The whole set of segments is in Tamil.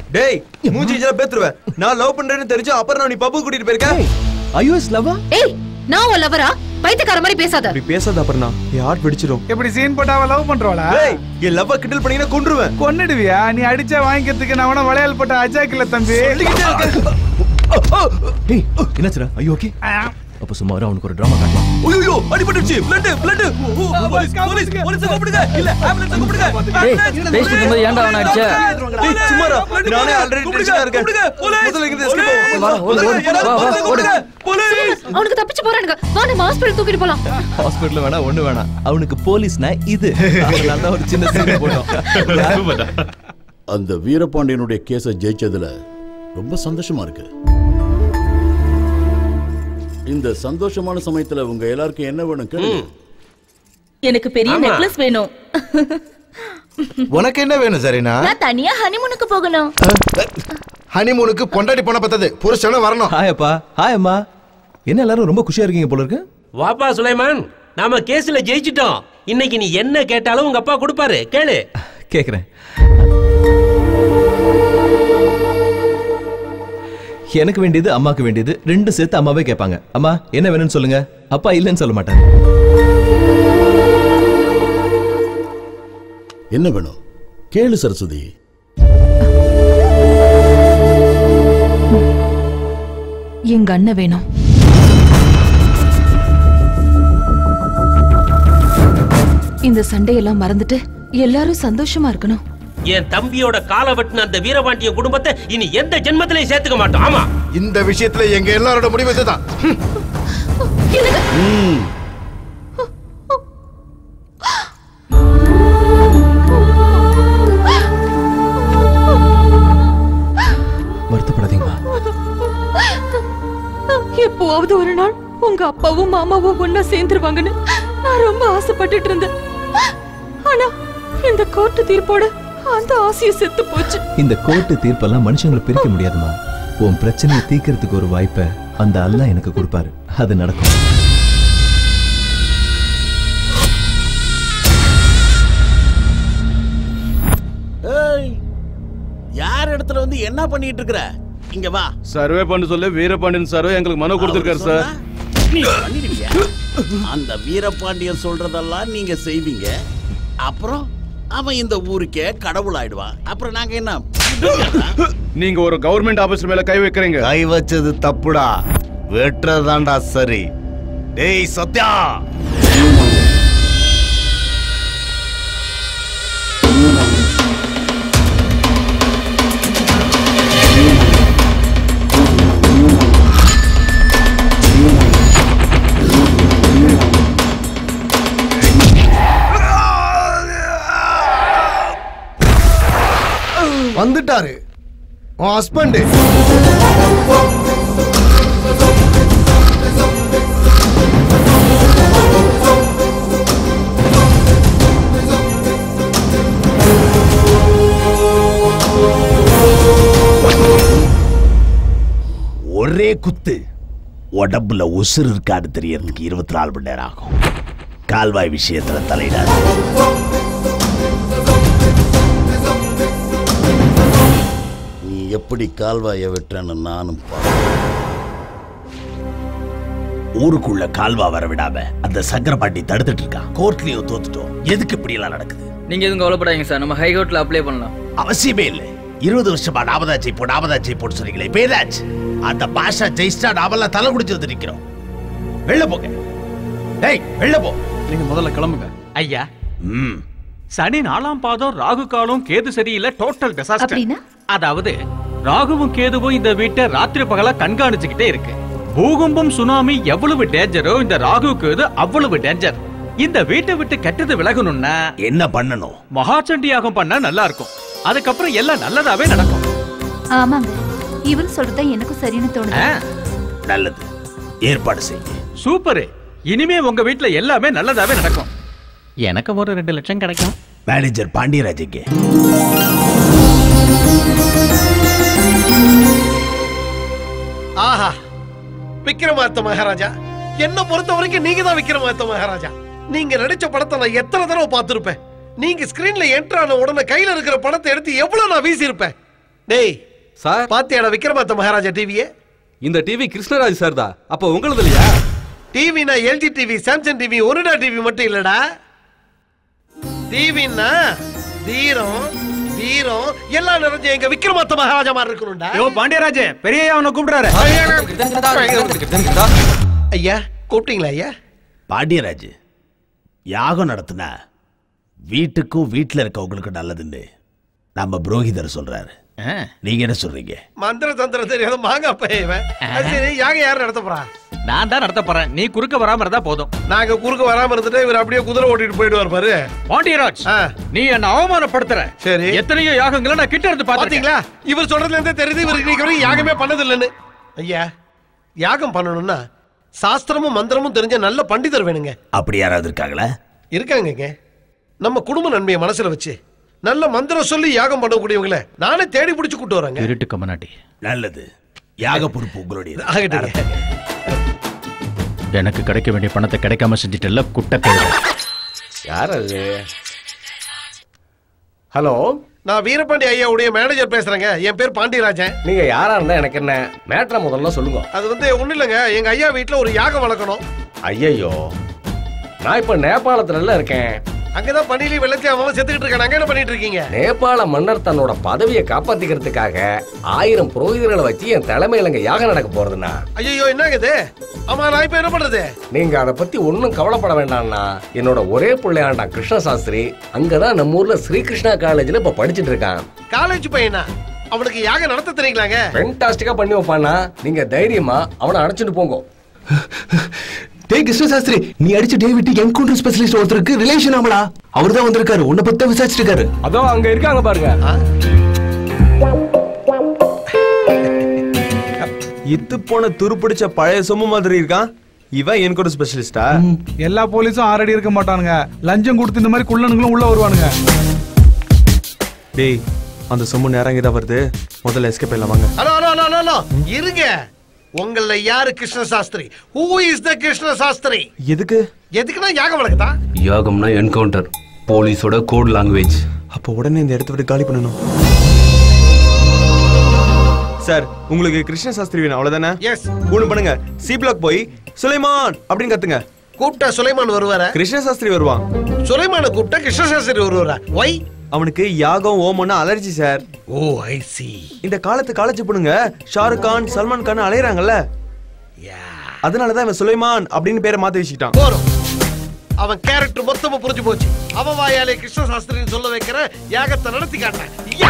டேய் மூஞ்சி இதெல்லாம் பேத்துருவேன் நான் லவ் பண்றேன்னு தெரிஞ்சு அப்புறம் நான் நீ பப்பு கூட்டிட்டு போயிருக்கேன் ஐயோஸ் லவ்வா ஏய் நான் உன் லவரா பைத்தியக்கார மாதிரி பேசாத அப்படி பேசாத அப்புறம் என் ஹார்ட் வெடிச்சிடும் எப்படி சீன் போட்டாவ லவ் பண்றவளா டேய் என் லவ்வ கிண்டல் பண்ணீங்கன்னா கொன்றுவேன் கொன்னுடுவியா நீ அடிச்சா வாங்கிக்கிறதுக்கு நான் வேணா வளையல் போட்ட அஜாக் இல்ல தம்பி டேய் என்னாச்சுடா ஐயோ ஓகே அப்ப சும்மா இரு, அவனுக்கு ஒரு டிராமா காட்டலாம் ஐயோ அடிபட்டுச்சு blood blood police police police கூப்பிடுங்க இல்ல ஆம்புலன்ஸ் கூப்பிடுங்க டேய், பேசிட்டு இருக்கும்போது ஏன்டா அவனை அடிச்ச? டேய் சும்மாரா நானே ஆல்ரெடி டென்ஷனா இருக்கேன் முதல்ல இங்க எஸ்கேப் வா, ஓடு, ஓடு, வா, வா, ஓடு. போலீஸ் அவனுக்கு தப்பிச்சு போறானுங்க வா நம்ம ஹாஸ்பிடல் தூக்கிட்டு போலாம் ஹாஸ்பிடல்ல வேணா ஒண்ணு வேணாம் அவனுக்கு போலீஸ்னா இது அதனால தான் ஒரு சின்ன சீன் போட்டோம் அந்த வீரபாண்டியனுடைய கேஸை ஜெயிச்சதுல ரொம்ப சந்தோஷமா இருக்கு இந்த சந்தோஷமான சமயத்துல உங்க எல்லாருக்கும் என்ன வேணும் கேளுங்க எனக்கு பெரிய ஆமா. நெக்லஸ் வேணும் உனக்கு என்ன வேணும் சரினா நான் தனியா ஹனிமூனுக்கு போகணும் ஹனிமூனுக்கு பொண்டாட்டி பொண்ண பத்தது புருஷனும் வரணும் ஹாய் அப்பா ஹாய் அம்மா என்ன எல்லாரும் ரொம்ப குஷியா இருக்கீங்க போல இருக்கு வாப்பா சுலைமான் நாம கேஸ்ல ஜெயிச்சிட்டோம் இன்னைக்கு நீ என்ன கேட்டாலும் உங்க அப்பா கொடுப்பாரு கேளு கேக்குறேன் எனக்கு வேண்டியது அம்மாக்கு வேண்டியது ரெண்டு சேர்த்து அம்மாவே கேட்பாங்க அம்மா என்ன வேணும்னு சொல்லுங்க அப்பா இல்லைன்னு சொல்ல மாட்டாங்க என்ன வேணும் கேளு சரஸ்வதி எங்க அண்ணன் வேணும் இந்த சண்டையெல்லாம் மறந்துட்டு எல்லாரும் சந்தோஷமா இருக்கணும் என் தம்பியோட கால வெட்டின அந்த வீரபாண்டிய குடும்பத்தை இனி எந்த ஜென்மத்திலையும் சேர்த்துக்க மாட்டோம் ஆமா இந்த விஷயத்துல எங்க எல்லாரோட முடிவு இதுதான் ம், வருத்தப்படாதீங்கம்மா எப்போவாவது ஒரு நாள் உங்க அப்பாவும் மாமாவும் ஒன்னா சேர்ந்துருவாங்கன்னு நான் ரொம்ப ஆசைப்பட்டுட்டு இருந்தேன் ஆனா இந்த கோர்ட்டு தீர்ப்போட அந்த ஆசையை செத்து போச்சு இந்த கோர்ட்டு தீர்ப்பெல்லாம் மனுஷங்களை பிரிக்க முடியாதுமா உன் பிரச்சனையை தீர்க்கறதுக்கு ஒரு வாய்ப்பை அந்த அல்லாஹ் எனக்கு கொடுப்பாரு அது நடக்கும் ஏய், யார் இடத்துல வந்து என்ன பண்ணிட்டு இருக்கிற இங்க வா சர்வே பண்ண சொல்லி வீரபாண்டியன் சார் எங்களுக்கு மனு கொடுத்திருக்காரு அவர் சார் சொன்னா நீ பண்ணிடுவியா? அந்த வீரபாண்டியன் சொல்றதெல்லாம் நீங்க செய்வீங்க அப்புறம் அவன் இந்த ஊருக்கே கடவுள் ஆயிடுவான் அப்புறம் நாங்க என்ன நீங்க ஒரு கவர்மெண்ட் ஆபீசர் மேல கை வைக்கிறீங்க கை வச்சது தப்புடா வெட்டுறதாண்டா சரி டேய் சத்யா வந்துட்டாரு உன் ஹஸ்பண்ட் ஒரே குத்து உடம்புல உசுறு இருக்கான்னு தெரியறதுக்கு இருபத்தி நாலு மணி நேரம் ஆகும் கால்வாய் விஷயத்துல தலையிடாது நீ எப்படி கால்வாயை வெட்டுறன்னு நானும் பார்க்கிறேன். ஊருக்குள்ள கால்வா வர விடாம அந்த சங்கரபாண்டி தடுத்துட்டு இருக்கான் கோர்ட்லயும் தோத்துட்டோம் எதுக்கு இப்படி எல்லாம் நடக்குது நீங்க எதுவும் கவலைப்படாதீங்க சார் நம்ம ஹைகோர்ட்ல அப்ளை பண்ணலாம் அவசியமே இல்லை இருபது வருஷமா நாமதா ஜெயிப்போம் நாமதா ஜெயிப்போம்னு சொன்னீங்களே இப்ப ஏதாச்சு அந்த பாஷா ஜெயிஸ்டா நாமெல்லாம் தலை குடிச்சு வந்து நிக்கிறோம் வெளில போங்க டேய் வெளில போ நீங்க முதல்ல கிளம்புங்க ஐயா ம் சனி நாலாம் பாதம் ராகு காலம் கேது சரியில்லை டோட்டல் டிசாஸ்டர் அப்படின்னா? அதாவது ராகுவும் கேதுவும் இந்த வீட்டை ராத்திரி பகலா கண்காணிச்சுக்கிட்டே இருக்கு பூகம்பம் சுனாமி எவ்வளவு டேஞ்சரோ இந்த ராகு கேது அவ்வளவு டேஞ்சர் இந்த வீட்டை விட்டு கெட்டது விலகணும்னா என்ன பண்ணணும் மகாச்சண்டி யாகம் பண்ணா நல்லா இருக்கும் அதுக்கப்புறம் எல்லாம் நல்லதாவே நடக்கும் ஆமாங்க இவர் சொல்றதா எனக்கும் சரின்னு தோணுது ஆ, நல்லது ஏற்பாடு செய்யுங்க சூப்பரு இனிமே உங்க வீட்ல எல்லாமே நல்லதாவே நடக்கும் எனக்கு ஒரு ரெண்டு லட்சம் கிடைக்கும் மேனேஜர் பாண்டியராஜுக்கு ஆஹா விக்ரமாதித்த மகாராஜா என்ன பொறுத்த வரைக்கும் நீங்க தான் விக்ரமாதித்த மகாராஜா நீங்க நடிச்ச படத்தை நான் எத்தனை தடவை பார்த்திருப்பேன் நீங்க ஸ்கிரீன்ல என்டர் ஆன உடனே கையில இருக்கிற பணத்தை எடுத்து எவ்வளவு நான் வீசியிருப்பேன் டேய் சார் பாத்தியாடா விக்ரமாத்த மகாராஜா டிவியே இந்த டிவி கிருஷ்ணராஜ் சார் தான் அப்போ உங்களது இல்லையா டிவினா LG TV Samsung TV Onida TV மட்டும் இல்லடா டிவின்னா தீரம் வீரம் எல்லாம் நிறைஞ்ச எங்க விக்ரமாத்த மகாராஜா மாதிரி இருக்கணும்டா யோ பாண்டியராஜ் பெரிய அவனை கூப்பிடுறாரு ஐயா கூப்பிட்டீங்களா ஐயா பாண்டியராஜ் யாகம் நடத்துனா வீட்டுக்கும் வீட்டுல இருக்கவங்களுக்கும் நல்லதுன்னு நம்ம புரோகிதர் சொல்றாரு நீங்க என்ன சொல்றீங்க மந்திர தந்திரம் தெரியாத மாங்கா பையன் அது சரி யாகம் யார் நடத்த போறா நான் தான் நடத்த போறேன் நீ குறுக்க வராம இருந்தா போதும் நாங்க குறுக்க வராம இருந்துட்டு இவர் அப்படியே குதிரை ஓட்டிட்டு போயிடுவார் பாரு பாண்டியராஜ் நீ என்ன அவமானப்படுத்துற சரி எத்தனையோ யாகங்களை நான் கிட்ட இருந்து பாத்தீங்களா இவர் சொல்றதுல இருந்தே தெரியுது இவருக்கு இன்னைக்கு வரைக்கும் யாகமே பண்ணது இல்லைன்னு ஐயா யாகம் பண்ணணும்னா சாஸ்திரமும் மந்திரமும் தெரிஞ்ச நல்ல பண்டிதர் வேணுங்க அப்படி யாராவது இருக்காங்களா இருக்காங்கங்க நம்ம குடும்ப நன்மையை மனசுல வச்சு நல்ல மந்திரம் சொல்லி யாகம் பண்ணக்கூடியவங்கள நானே தேடி பிடிச்சு கூட்டு வரேங்க இருட்டு கம்மநாட்டி நல்லது யாக பொறுப்பு உங்களுடைய ஆகட்டுங்க எனக்கு கிடைக்க வேண்டிய பணத்தை கிடைக்காம செஞ்சுட்டல குட்டை யார் அது ஹலோ நான் வீரபாண்டி ஐயாவுடைய மேனேஜர் பேசுறேங்க என் பேர் பாண்டியராஜன் நீங்க யாரா இருந்தா எனக்கு என்ன மேட்ரை முதல்ல சொல்லுங்க அது வந்து ஒண்ணும் இல்லைங்க எங்க ஐயா வீட்டுல ஒரு யாகம் வளர்க்கணும் ஐயையோ நான் இப்ப நேபாளத்துல இருக்கேன் அங்கதான் பணியில வெள்ளத்தி அவன் செத்துக்கிட்டு இருக்கான் அங்க என்ன பண்ணிட்டு இருக்கீங்க நேபாள மன்னர் தன்னோட பதவியை காப்பாத்திக்கிறதுக்காக ஆயிரம் புரோகிதர்களை வச்சு என் தலைமையில இங்க யாகம் நடக்க போறதுன்னா ஐயோ என்னங்க இது ஆமா நான் இப்ப என்ன பண்றது நீங்க அதை பத்தி ஒண்ணும் கவலைப்பட வேண்டாம்னா என்னோட ஒரே பிள்ளையாண்டான் கிருஷ்ண சாஸ்திரி அங்கதான் நம்ம ஊர்ல ஸ்ரீகிருஷ்ணா காலேஜ்ல இப்ப படிச்சிட்டு இருக்கான் காலேஜ் பையனா அவனுக்கு யாகம் நடத்த தெரியுங்களாங்க ஃபென்டாஸ்டிக்கா பண்ணி வைப்பானா நீங்க தைரியமா அவனை அழைச்சிட்டு போங்க டேய் கிருஷ்ண சாஸ்திரி நீ அடிச்ச டேவிட் என்கவுண்டர் ஸ்பெஷலிஸ்ட் ஒருத்தருக்கு ரிலேஷன் ஆமலா அவர் தான் வந்திருக்காரு உன்னை பத்தி விசாரிச்சிட்டு இருக்காரு அதோ அங்க இருக்காங்க பாருங்க இத்து போன துருப்பிடிச்ச பழைய சொம்பு மாதிரி இருக்கான் இவன் என் கூட ஸ்பெஷலிஸ்டா எல்லா போலீஸும் ஆறடி இருக்க மாட்டானுங்க லஞ்சம் கொடுத்து இந்த மாதிரி குள்ளனுங்களும் உள்ள வருவானுங்க டேய் அந்த சொம்பு நேரம் தான் வருது முதல்ல எஸ்கேப் எல்லாம் வாங்க hello hello hello hello, hello இருங்க உங்கள யாரு Krishna Sastri who is the Krishna Sastri எதுக்கு எதுக்குன்னா யாகம் வளர்க்குதா யாகம்னா என்கவுண்டர் போலீஸோட கோட் லாங்குவேஜ் அப்போ உடனே இந்த இடத்த விட்டு காலி பண்ணணும் சார் உங்களுக்கு கிருஷ்ண சாஸ்திரி வேணும் அவ்வளவுதானே எஸ் ஒண்ணு பண்ணுங்க சி பிளாக் போய் சுலைமான் அப்படின்னு கத்துங்க கூப்பிட்டா சுலைமான் வருவாரா கிருஷ்ண சாஸ்திரி வருவான் சுலைமான கூப்பிட்டா கிருஷ்ண சாஸ்திரி வருவாரா ஒய் அவனுக்கு யாகம் ஓமம்னா allergy sir oh I see இந்த காலத்து காலேஜ் பொண்ணுங்க ஷாருக் கான் சல்மான் கான் அலையறாங்கல்ல அதனாலதான் இவன் சுலைமான் அப்படின்னு பேரை மாத்தி வச்சுக்கிட்டான் போறோம் அவன் கேரக்டர் மொத்தமா புரிஞ்சு போச்சு அவன் வாயாலே கிருஷ்ண சாஸ்திரின்னு சொல்ல வைக்கிற யாகத்தை நடத்தி காட்டேன் யா!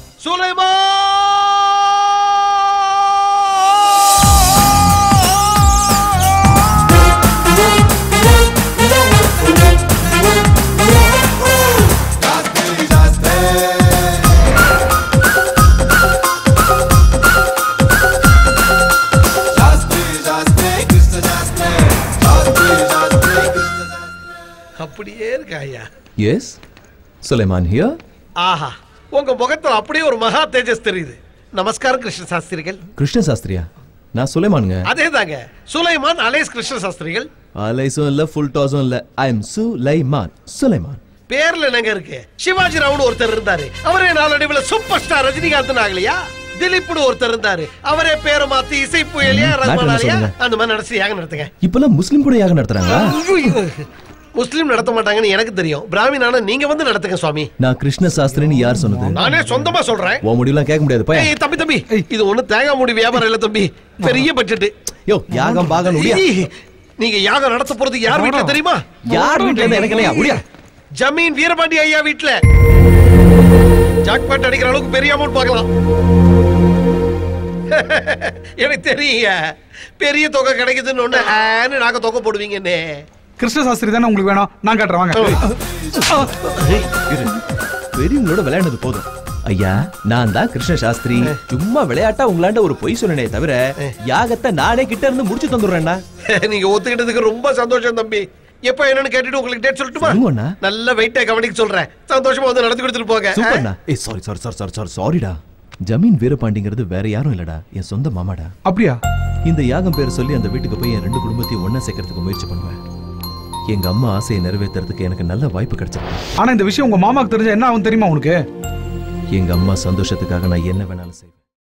அப்படியே இருக்கா ஐயா எஸ் சுலைமான் ஹியர் ஆஹா உங்க முகத்துல அப்படியே ஒரு மகா தேஜஸ் தெரியுது நமஸ்காரம் கிருஷ்ண சாஸ்திரிகள் கிருஷ்ண சாஸ்திரியா நான் சுலைமானுங்க அதேதாங்க சுலைமான் அலேஸ் கிருஷ்ண சாஸ்திரிகள் அலைஸும் இல்ல ஃபுல் டாஸும் இல்ல ஐ எம் சுலைமான் சுலைமான் பேர்ல என்னங்க இருக்கு சிவாஜி ராவ்னு ஒருத்தர் இருந்தாரு அவரே நாளடைவுல சூப்பர் ஸ்டார் ரஜினிகாந்த் ஆகலையா திலீப்னு ஒருத்தர் இருந்தாரு அவரே பேரை மாத்தி இசை புயலியா ம், matter என்ன ரஹ்மானாலியா சொல்லுங்க? அந்த மாதிரி நடத்தி யாகம் நடத்துங்க இப்பெல்லாம் முஸ்லிம் கூட யாகம் நடத்துறாங்களா முஸ்லீம் நடத்த மாட்டாங்கன்னு எனக்கு தெரியும் பிராமினான நீங்க வந்து நடத்துங்க சுவாமி நான் கிருஷ்ண சாஸ்திரின்னு யார் சொன்னது நானே சொந்தமா சொல்றேன் உன் முடிவுலாம் கேட்க முடியாது போய் ஏய், தம்பி தம்பி இது ஒண்ணு தேங்காய் மூடி வியாபாரம் இல்ல தம்பி பெரிய பட்ஜெட் யோ யாகம் பாகம் முடியா நீங்க யாகம் நடத்த போறது யார் வீட்ல தெரியுமா யார் வீட்ல இருந்து எனக்கு என்னையா? முடியா? ஜமீன் வீரபாண்டி ஐயா வீட்ல ஜாக்பாட் அடிக்கிற அளவுக்கு பெரிய அமௌண்ட் பார்க்கலாம் எனக்கு தெரியுங்க பெரிய தொகை கிடைக்குதுன்னு ஒண்ணு ஆன்னு நாங்க தொகை போடுவீங்கன்னு கிருஷ்ண சாஸ்திரி தானே உங்களுக்கு வேணும் நான் காட்டுறேன் வாங்க இரு. பெரியவங்களோட விளையாண்டது போதும் ஐயா நான் தான் கிருஷ்ண சாஸ்திரி சும்மா விளையாட்டா உங்களாண்ட ஒரு பொய் சொன்னனே தவிர யாகத்தை நானே கிட்ட இருந்து முடிச்சு தந்துடுறேன்னா நீங்க ஒத்துக்கிட்டதுக்கு ரொம்ப சந்தோஷம் தம்பி எப்ப என்னன்னு கேட்டுட்டு உங்களுக்கு டேட் சொல்லட்டுமா சொல்லுங்கண்ணா. நல்ல வெயிட்டா கவனிக்க சொல்றேன் சந்தோஷமா வந்து நடத்தி கொடுத்துட்டு போங்க சூப்பர்ண்ணா ஏய் sorry sorry sorry sorry sorry சாரிடா ஜமீன் வீரபாண்டிங்கிறது வேற யாரும் இல்லடா என் சொந்த மாமாடா அப்படியா இந்த யாகம் பேர் சொல்லி அந்த வீட்டுக்கு போய் என் ரெண்டு குடும்பத்தையும் ஒண்ணா சேர்க்கறதுக்கு முயற்சி பண்ணுவேன் எங்க அம்மா ஆசையை நிறைவேத்துறதுக்கு எனக்கு நல்ல வாய்ப்பு கிடைச்சிருக்கு ஆனா இந்த விஷயம் உங்க மாமாக்கு தெரிஞ்சா என்ன ஆகும் தெரியுமா உனக்கு எங்க அம்மா சந்தோஷத்துக்காக நான் என்ன வேணாலும் செய்வேன்